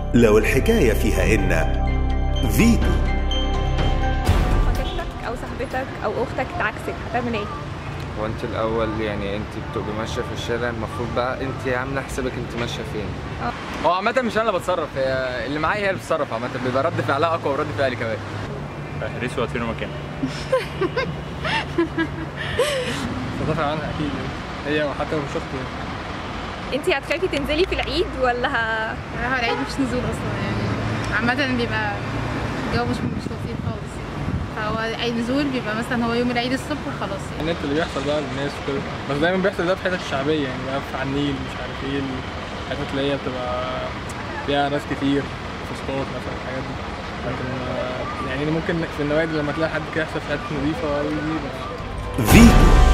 لو الحكاية فيها إن فيتو خطيبتك او صاحبتك او اختك تعكسك هتعمل ايه هو انت الاول يعني انت بتبقي ماشيه في الشارع المفروض بقى انت عامله حسابك انت ماشيه فين هو عامة مش انا اللي بتصرف هي اللي معايا هي اللي بتتصرف عامة بيبقى رد فعلها اقوى ورد فعلي كمان فهرسوا وقت فين مكان بدافع عنها اكيد هي وحتى لو مش اختي انتي هتخافي تنزلي في العيد ولا ه... هو العيد مش نزول اصلا يعني عامة بيبقى الجو مش مش لطيف خالص فهو اي نزول بيبقى مثلا هو يوم العيد الصبح وخلاص يعني. النت اللي بيحصل بقى للناس وكده بس دايما بيحصل ده في حتت الشعبيه يعني بقى في على النيل مش عارف ايه الحتت اللي هي بتبقى فيها ناس كتير في سبوت مثلا الحاجات دي لكن آه، يعني ممكن في النوادي لما تلاقي حد كده يحصل في حته نظيفه قوي دي بس فيتو